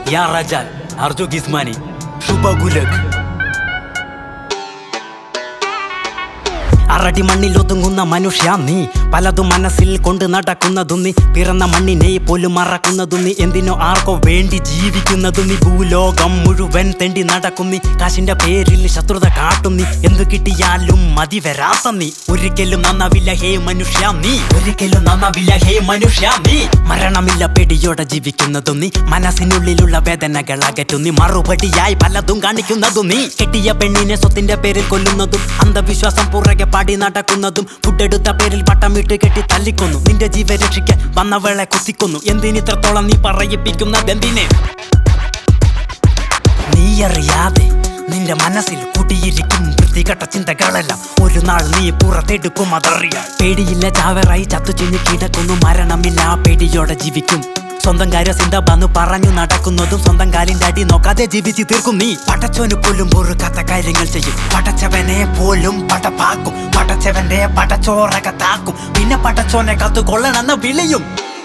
യാ റജാൽ അർജു ഗിസ്മാനി ശുഭഗുലക് അറടി മണ്ണിൽ ഒതുങ്ങുന്ന മനുഷ്യ നീ പലതും മനസ്സിൽ കൊണ്ട് നടക്കുന്നതും നീ പിറന്ന മണ്ണിനെ പോലും മറക്കുന്നതും നീ എന്തിനോ ആർക്കോ വേണ്ടി ജീവിക്കുന്നതും നീ ഭൂലോകം മുഴുവൻ തെണ്ടി നടക്കും നീ കാശിന്റെ പേരിൽ ശത്രുത കാട്ടും നീ എന്തു കിട്ടിയാലും മതി വരാത്ത നീ ഒരിക്കലും നന്നാവില്ല ഹേ മനുഷ്യ നീ ഒരിക്കലും നന്നാവില്ല ഹേ മനുഷ്യ നീ മരണമില്ല പേടിയോടെ ജീവിക്കുന്നതും നീ മനസ്സിനുള്ളിലുള്ള വേദനകൾ അകറ്റും നീ മറുപടിയായി പലതും കാണിക്കുന്നതും നീ കെട്ടിയ പെണ്ണിനെ സ്വത്തിന്റെ പേരിൽ കൊല്ലുന്നതും അന്ധവിശ്വാസം പുറകെ പാടി നടക്കുന്നതും ഫുഡെടുത്ത പേരിൽ പട്ടമിട്ട് കെട്ടി തല്ലിക്കൊന്നു നിന്റെ ജീവ രക്ഷിക്കാൻ വന്നവളെ കുത്തിക്കൊന്നു എന്തിനിത്രത്തോളം നീ പറയിപ്പിക്കുന്നതെന്തിനെ നീ അറിയാതെ നിന്റെ മനസ്സിൽ കുടിയിരിക്കും വൃത്തികെട്ട ചിന്തകളെല്ലാം ഒരു നാൾ നീ പുറത്തെടുക്കും അതറിയാം പേടിയില്ല ചാവറായി ചത്തു ചിഞ്ഞു കിടക്കുന്നു മരണമില്ല പേടിയോടെ ജീവിക്കും സ്വന്തം കാര്യ ചിന്ത വന്നു പറഞ്ഞു നടക്കുന്നതും സ്വന്തം കാലിന്റെ അടി നോക്കാതെ ജീവിച്ച് തീർക്കും നീ പടച്ചോന് പോലും പൊറുക്കാത്ത കാര്യങ്ങൾ ചെയ്യും പടച്ചവനെ പോലും പടപ്പാക്കും പടച്ചവന്റെ പടച്ചോറകത്താക്കും പിന്നെ പടച്ചോനെ കത്തു കൊള്ളണമെന്ന് വിളിയും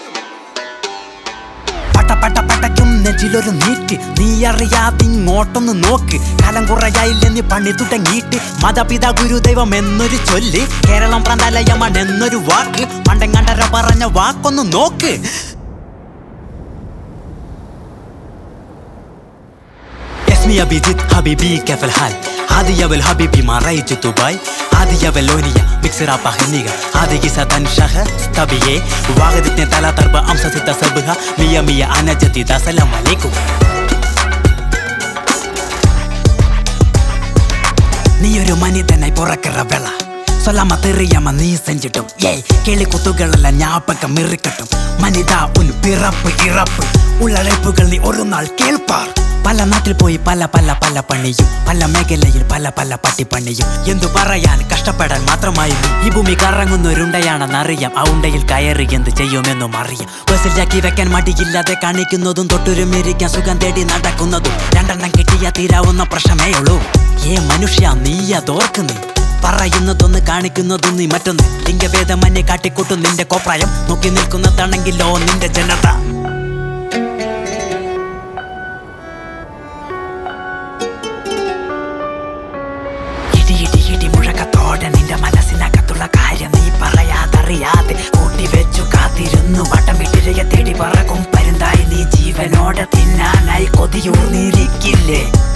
പട്ട പട്ട പട്ടയ്ക്കും നെഞ്ചിലൊരു നീറ്റ് നീ അറിയാതിങ്ങോട്ടൊന്ന് നോക്ക് കാലം കുറയായില്ല നീ പണി തുടങ്ങിയിട്ട് മതപിത ഗുരുദൈവം എന്നൊരു ചൊല്ല് കേരളം പ്രാന്താലയമാണ് എന്നൊരു വാക്ക് പണ്ടെങ്ങാണ്ടര പറഞ്ഞ വാക്കൊന്ന് നോക്ക് اسمي أبيزيد حبيبي كيف الحال هذه يا بالحبيبي ما رأيت دبي هذه يا باللونية ميكس راب أغنية هذه قصة شهر طبيعي واحد اثنين ثلاثة أربعة خمسة ستة سبعة مية مية أنا جديدة السلام عليكم നീ ഒരു മനിതനായി പുറക്കിറ വെള சொல்லாம தெரியாம நீ செஞ்சிட்டும் ஏய் கிளி குத்துகளெல்லாம் ஞாபகம் இருக்கட்டும் மனிதா உன் பிறப்பு இறப்பு ഉള്ളഴപ്പുകൾ നീ ഒരു നാൾ കേൾപ്പാർ പല നാട്ടിൽ പോയി പല പല പല പണിയും പല മേഖലയിൽ പല പല പട്ടിപ്പണിയും എന്തു പറയാൻ കഷ്ടപ്പെടാൻ മാത്രമായി നീ. ഈ ഭൂമി കറങ്ങുന്നൊരുണ്ടയാണെന്നറിയാം ആ ഉണ്ടയിൽ കയറി എന്ത് ചെയ്യുമെന്നും അറിയാം ബസ്സിൽ ചാക്കി വെക്കാൻ മടിയില്ലാതെ കാണിക്കുന്നതും തൊട്ടുരുമിരിക്കാൻ സുഖം തേടി നടക്കുന്നതും രണ്ടെണ്ണം കിട്ടിയ തീരാവുന്ന പ്രശ്നമേ ഉള്ളൂ ഏ മനുഷ്യ നീ അതോർക്ക് നീ പറയുന്നതൊന്ന് കാണിക്കുന്നതും നീ മറ്റൊന്ന് ലിംഗഭേദമന്യെ കാട്ടിക്കൂട്ടും നിന്റെ കോപ്രായം നോക്കി നിൽക്കുന്നതാണെങ്കിലോ നിന്റെ ജനത ഇടി ഇടി ഇടി മുഴക്കത്തോടെ നിന്റെ മനസ്സിനകത്തുള്ള കാര്യം നീ പറയാതറിയാതെ കൂട്ടി വെച്ചു കാത്തിരുന്നു വട്ടം വിട്ടിരയെ തേടി പറക്കും പരുന്തായി നീ ജീവനോടെ തിന്നാനായി കൊതിയൂർന്നിരിക്കില്ലേ